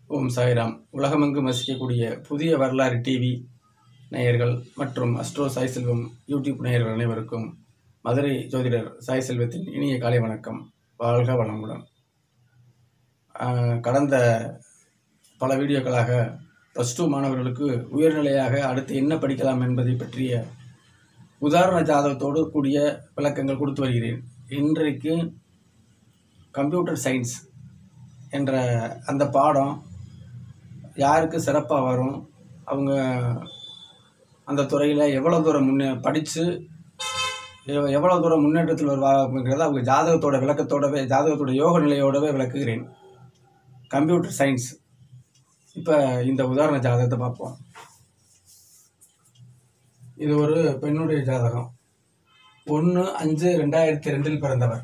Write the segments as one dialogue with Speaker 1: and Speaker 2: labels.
Speaker 1: ஓம் சாய்ராம் உலகமெங்கும் வசிக்கக்கூடிய புதிய வரலாறு டிவி நேயர்கள் மற்றும் அஸ்ட்ரோ சாய் செல்வம் யூடியூப் நேயர்கள் அனைவருக்கும் மதுரை ஜோதிடர் சாய் செல்வத்தின் இனிய காலை வணக்கம் வாழ்க வளமுடன் ஆஹ், கடந்த பல வீடியோக்களாக ப்ளஸ் டூ மாணவர்களுக்கு உயர்நிலையாக அடுத்து என்ன படிக்கலாம் என்பதை பற்றிய உதாரண ஜாதகத்தோடு கூடிய விளக்கங்கள் கொடுத்து வருகிறேன் இன்றைக்கு கம்ப்யூட்டர் சயின்ஸ் என்ற அந்த பாடம் யாருக்கு சிறப்பாக வரும் அவங்க அந்த துறையில் எவ்வளோ தூரம் முன்னே படித்து எவ்வளோ தூரம் முன்னேற்றத்தில் வருவாங்கிறத அவங்க ஜாதகத்தோட விளக்கத்தோடவே ஜாதகத்தோட யோக நிலையோடவே விளக்குகிறேன் கம்ப்யூட்டர் சயின்ஸ் இப்போ இந்த உதாரண ஜாதகத்தை பார்ப்போம் இது ஒரு பெண்ணுடைய ஜாதகம் ஒன்று அஞ்சு ரெண்டாயிரத்தி ரெண்டில் பிறந்தவர்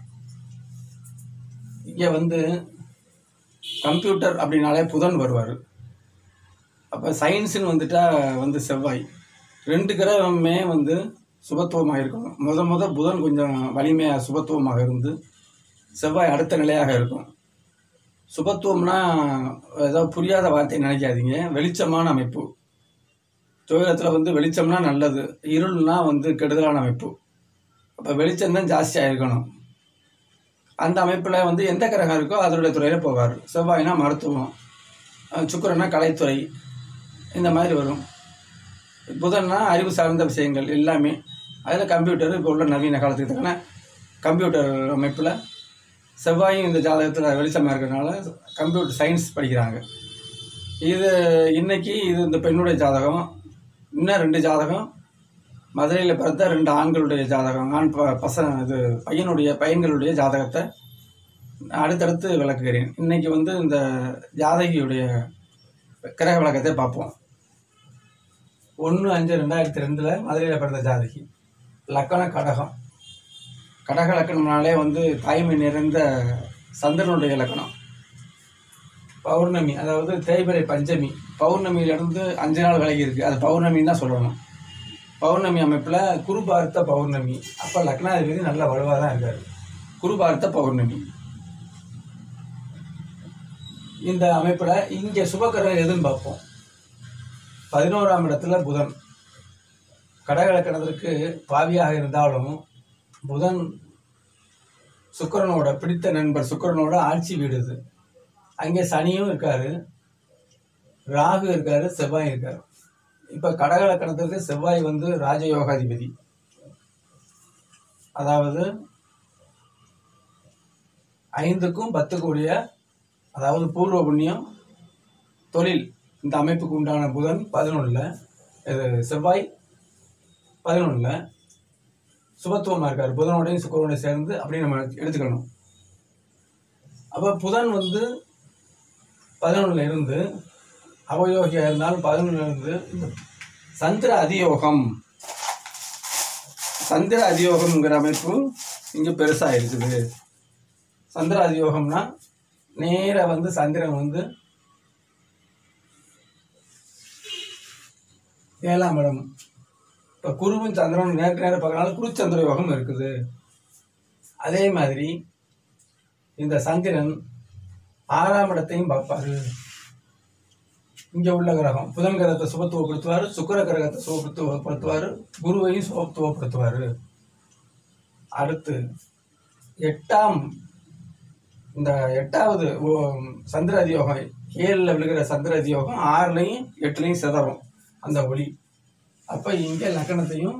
Speaker 1: இங்கே வந்து கம்ப்யூட்டர் அப்படின்னாலே புதன் வருவார் அப்போ சயின்ஸுன்னு வந்துட்டா வந்து செவ்வாய் ரெண்டு கிரகமே வந்து சுபத்துவமாக இருக்கணும் முத முத புதன் கொஞ்சம் வலிமையாக சுபத்துவமாக இருந்து செவ்வாய் அடுத்த நிலையாக இருக்கும் சுபத்துவம்னா ஏதோ புரியாத வார்த்தை நினைக்காதீங்க வெளிச்சமான அமைப்பு ஜோதிடத்தில் வந்து வெளிச்சம்னா நல்லது இருள்னா வந்து கெடுதலான அமைப்பு அப்போ வெளிச்சம் தான் ஜாஸ்தியாக இருக்கணும் அந்த அமைப்பில் வந்து எந்த கிரகம் இருக்கோ அதனுடைய துறையில் போவார் செவ்வாய்னா மருத்துவம் அஹ் சுக்கிரன்னா கலைத்துறை இந்த மாதிரி வரும் புதன்னா அறிவு சார்ந்த விஷயங்கள் எல்லாமே அதில் கம்ப்யூட்டர் இப்போ உள்ள நவீன காலத்துக்கு தக்கன கம்ப்யூட்டர் அமைப்பில் செவ்வாயும் இந்த ஜாதகத்தில் வெளிச்சமாக இருக்கிறதுனால கம்ப்யூட்டர் சயின்ஸ் படிக்கிறாங்க இது இன்னைக்கு இது இந்த பெண்ணுடைய ஜாதகம் இன்னும் ரெண்டு ஜாதகம் மதுரையில் பிறந்த ரெண்டு ஆண்களுடைய ஜாதகம் ஆண் ப பசங்க இது பையனுடைய பையன்களுடைய ஜாதகத்தை அடுத்தடுத்து விளக்குகிறேன் இன்னைக்கு வந்து இந்த ஜாதகியுடைய கிரக விளக்கத்தை பார்ப்போம் ஒன்று அஞ்சு ரெண்டாயிரத்தி ரெண்டில் மதுரையில் பிறந்த ஜாதகி லக்கண கடகம் கடக லக்கணம்னாலே வந்து தாய்மை நிறைந்த சந்திரனுடைய லக்கணம் பௌர்ணமி அதாவது தேய்பிறை பஞ்சமி பௌர்ணமியிலிருந்து அஞ்சு நாள் விலகி இருக்கு அது பௌர்ணமின்னு தான் சொல்லணும் பௌர்ணமி அமைப்பில் குரு பார்த்த பௌர்ணமி அப்போ லக்னாதிபதி நல்ல வலுவாக தான் இருக்கார் குரு பார்த்த பௌர்ணமி இந்த அமைப்பில் இங்கே சுபக்கிரகம் எதுன்னு பார்ப்போம் பதினோராம் இடத்துல புதன் கடகலக்கணத்திற்கு பாவியாக இருந்தாலும் புதன் சுக்கிரனோட பிடித்த நண்பர் சுக்கிரனோட ஆட்சி வீடு இது அங்கே சனியும் இருக்காரு ராகு இருக்காரு செவ்வாய் இருக்காரு இப்ப கடகலக்கணத்திற்கு செவ்வாய் வந்து ராஜயோகாதிபதி அதாவது ஐந்துக்கும் பத்துக்கும் உடைய அதாவது பூர்வ புண்ணியம் தொழில் இந்த அமைப்புக்கு உண்டான புதன் பதினொன்றில் இது செவ்வாய் பதினொன்றில் சுபத்துவமாக இருக்கார் புதனோடையும் சுக்கரனோடையும் சேர்ந்து அப்படின்னு நம்ம எடுத்துக்கணும் அப்போ புதன் வந்து பதினொன்றில் இருந்து அவயோகியாக இருந்தாலும் பதினொன்றில் இருந்து இந்த சந்திர அதியோகம் சந்திர அதியோகம்ங்கிற அமைப்பு இங்கே பெருசாக இருக்குது சந்திர அதியோகம்னா நேராக வந்து சந்திரன் வந்து ஏழாம் இடம் இப்போ குருவும் சந்திரனும் நேருக்கு நேரம் பார்க்கறனால குருச்சந்திர யோகம் இருக்குது அதே மாதிரி இந்த சந்திரன் ஆறாம் இடத்தையும் பார்ப்பாரு இங்கே உள்ள கிரகம் புதன் கிரகத்தை சுபத்துவப்படுத்துவார் சுக்கிர கிரகத்தை சுபத்துவப்படுத்துவார் குருவையும் சுபத்துவப்படுத்துவார் அடுத்து எட்டாம் இந்த எட்டாவது ஓ- சந்திர அதியோகம் ஏழில் விழுகிற சந்திர அதியோகம் ஆறுலையும் எட்டுலையும் சிதறும் அந்த ஒளி அப்போ இங்கே லக்கணத்தையும்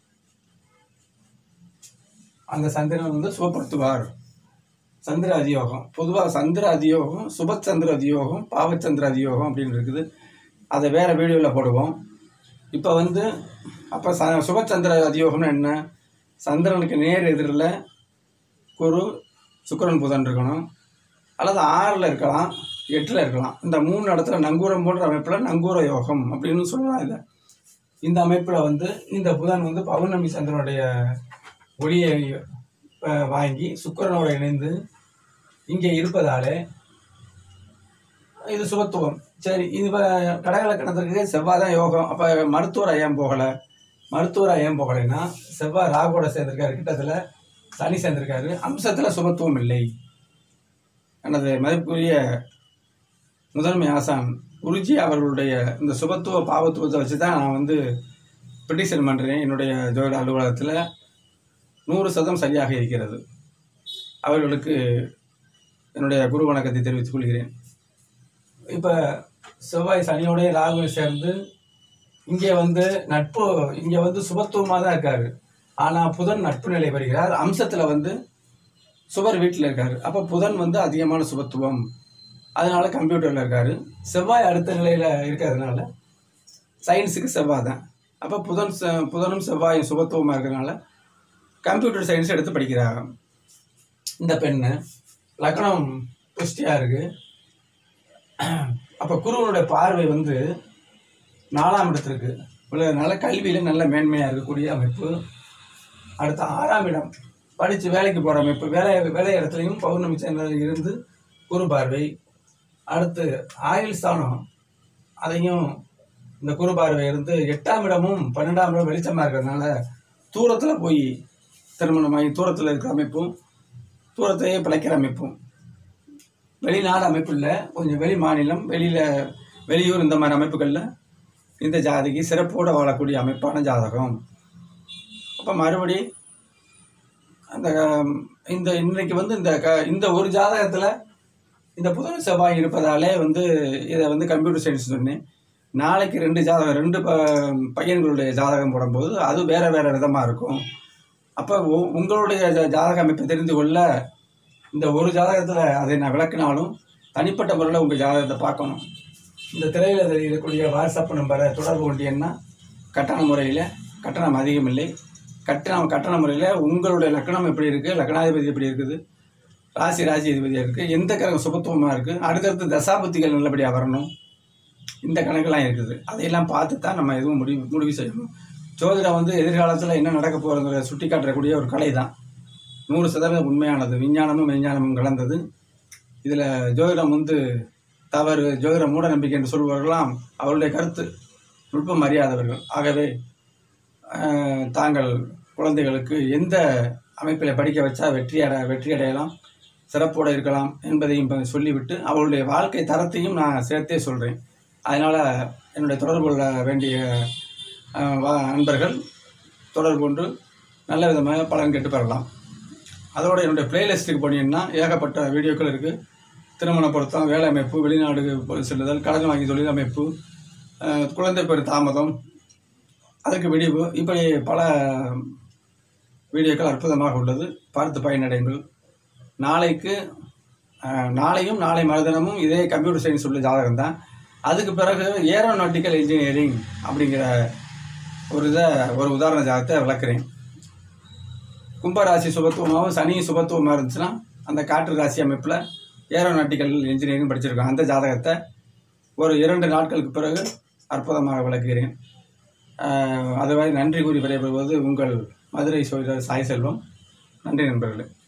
Speaker 1: அந்த சந்திரன் வந்து சுபப்படுத்துவார் சந்திர அதியோகம் பொதுவாக சந்திர அதியோகம் சுபச்சந்திர அதியோகம் பாவச்சந்திர அதியோகம் அப்படின்னு இருக்குது அதை வேற வீடியோவில் போடுவோம் இப்போ வந்து அப்போ ச சுபச்சந்திர அதியோகம்னா என்ன சந்திரனுக்கு நேர் எதிரில் குரு சுக்கிரன் புதன் இருக்கணும் அல்லது ஆறில் இருக்கலாம் எட்டில் இருக்கலாம் இந்த மூணு இடத்துல நங்கூரம் போன்ற அமைப்பில் நங்கூர யோகம் அப்படின்னு சொல்லலாம் இதை இந்த அமைப்பில் வந்து இந்த புதன் வந்து பௌர்ணமி சந்திரனுடைய ஒளியை அஹ், வாங்கி சுக்கிரனோட இணைந்து இங்கே இருப்பதாலே இது சுபத்துவம் சரி இது வ- கடகலக்கணத்திற்கு செவ்வாய் தான் யோகம் அப்போ மருத்துவர் ஏன் போகலை மருத்துவர் ஏன் போகலைன்னா செவ்வாய் ராகுவோட சேர்ந்திருக்காரு கிட்டத்தில் சனி சேர்ந்திருக்காரு அம்சத்தில் சுபத்துவம் இல்லை எனது மதிப்புரிய முதன்மை ஆசான் குருஜி அவர்களுடைய இந்த சுபத்துவ பாவத்துவத்தை வச்சு தான் நான் வந்து ப்ரிடிஷன் பண்ணுறேன் என்னுடைய ஜோதிட அலுவலகத்தில் நூறு சதம் சரியாக இருக்கிறது அவர்களுக்கு என்னுடைய குரு வணக்கத்தை தெரிவித்துக் கொள்கிறேன் இப்போ செவ்வாய் சனியோடைய ராகு சேர்ந்து இங்கே வந்து நட்பு இங்கே வந்து சுபத்துவமாக தான் இருக்காரு ஆனால் புதன் நட்பு நிலை வருகிறார் அம்சத்தில் வந்து சுவர் வீட்டில் இருக்காரு அப்போ புதன் வந்து அதிகமான சுபத்துவம் அதனால கம்ப்யூட்டரில் இருக்காரு செவ்வாய் அடுத்த நிலையில் இருக்கிறதுனால சயின்ஸுக்கு செவ்வாய் தான் அப்போ புதன் செ- புதனும் செவ்வாயும் சுபத்துவமாக இருக்கிறதுனால கம்ப்யூட்டர் சயின்ஸ் எடுத்து படிக்கிறாங்க இந்த பெண்ணு லக்னம் புஷ்டியாக இருக்குது அப்போ குருவனுடைய பார்வை வந்து நாலாம் இடத்திற்கு உள்ளதுனால கல்வியில் நல்ல மேன்மையாக இருக்கக்கூடிய அமைப்பு அடுத்து ஆறாம் இடம் படித்து வேலைக்கு போகிற அமைப்பு வேலை வேலை இடத்துலையும் பௌர்ணமி சேர்ந்ததில் இருந்து குரு பார்வை அடுத்து ஆயுள் ஸ்தானம் அதையும் இந்த குரு பார்வை இருந்து எட்டாம் இடமும் பன்னெண்டாம் இடம் வெளிச்சமாக இருக்கிறதுனால தூரத்தில் போய் திருமணமாகி தூரத்தில் இருக்கிற அமைப்பும் தூரத்தையே பிழைக்கிற அமைப்பும் வெளிநாடு அமைப்பு இல்லை கொஞ்சம் வெளி மாநிலம் வெளியில் வெளியூர் இந்த மாதிரி அமைப்புகளில் இந்த ஜாதிக்கு சிறப்போடு வாழக்கூடிய அமைப்பான ஜாதகம் அப்போ மறுபடி அந்த ஹம், இந்த இன்னைக்கு வந்து இந்த க இந்த ஒரு ஜாதகத்தில் இந்த புதன் செவ்வாய் இருப்பதாலே வந்து இதை வந்து கம்ப்யூட்டர் சயின்ஸ் சொன்னேன் நாளைக்கு ரெண்டு ஜாதகம் ரெண்டு ப பையன்களுடைய ஜாதகம் போடும்போது அது வேற வேற விதமாக இருக்கும் அப்போ உ- உங்களுடைய ஜா- ஜாதக அமைப்பை தெரிந்து கொள்ள இந்த ஒரு ஜாதகத்தில் அதை நான் விளக்கினாலும் தனிப்பட்ட முறையில் உங்கள் ஜாதகத்தை பார்க்கணும் இந்த திரையில் தெரியக்கூடிய வாட்ஸ்அப் நம்பரை தொடர்பு கொண்டீங்கன்னா கட்டண முறையில் கட்டணம் அதிகம் இல்லை கட்டணம் கட்டண முறையில் உங்களுடைய லக்கணம் எப்படி இருக்குது லக்னாதிபதி எப்படி இருக்குது ராசி ராசி அதிபதியாக இருக்குது எந்த கிரகம் சுபத்துவமாக இருக்குது அடுத்தடுத்து தசாபுத்திகள் நல்லபடியாக வரணும் இந்த கணக்கெல்லாம் இருக்குது அதையெல்லாம் பார்த்து தான் நம்ம எதுவும் முடிவு முடிவு செய்யணும் ஜோதிடம் வந்து எதிர்காலத்தில் என்ன நடக்க போகிறதுங்கிற சுட்டி காட்டக்கூடிய ஒரு கலை தான் நூறு சதவீதம் உண்மையானது விஞ்ஞானமும் மெய்ஞானமும் கலந்தது இதில் ஜோதிடம் வந்து தவறு ஜோதிட மூட நம்பிக்கை என்று சொல்பவர்களாம் அவருடைய கருத்து நுட்பம் அறியாதவர்கள் ஆகவே ஆஹ், தாங்கள் குழந்தைகளுக்கு எந்த அமைப்பில் படிக்க வச்சா வெற்றி அட வெற்றி அடையலாம் சிறப்போடு இருக்கலாம் என்பதையும் இப்ப சொல்லிவிட்டு அவருடைய வாழ்க்கை தரத்தையும் நான் சேர்த்தே சொல்கிறேன் அதனால் என்னுடைய தொடர்பு கொள்ள வேண்டிய ஆஹ், வா- நண்பர்கள் தொடர்பு கொண்டு நல்ல விதமாக பலன் கேட்டு பெறலாம் அதோட என்னுடைய பிளேலிஸ்ட்டுக்கு போனீங்கன்னா ஏகப்பட்ட வீடியோக்கள் இருக்குது திருமண பொருத்தம் வேலை அமைப்பு வெளிநாடு போய் செல்லுதல் கடன் வாங்கி தொழில் அமைப்பு அஹ், குழந்தை பெரு தாமதம் அதுக்கு விடிவு இப்படி பல வீடியோக்கள் அற்புதமாக உள்ளது பார்த்து பயனடைங்கள் நாளைக்கு அஹ், நாளையும் நாளை மறுதினமும் இதே கம்ப்யூட்டர் சயின்ஸ் உள்ள ஜாதகம் தான் அதுக்கு பிறகு ஏரோநாட்டிக்கல் இன்ஜினியரிங் அப்படிங்கிற ஒரு இதை ஒரு உதாரண ஜாதகத்தை விளக்குறேன் கும்பராசி சுபத்துவமாகவும் சனி சுபத்துவமாக இருந்துச்சுன்னா அந்த காற்று ராசி அமைப்பில் ஏரோநாட்டிக்கல் இன்ஜினியரிங் படிச்சிருக்கோம் அந்த ஜாதகத்தை ஒரு இரண்டு நாட்களுக்கு பிறகு அற்புதமாக விளக்குகிறேன் ஆஹ் அதுவரை நன்றி கூறி விடைபெறுவது உங்கள் மதுரை சோழர் சாய் செல்வம் நன்றி நண்பர்களே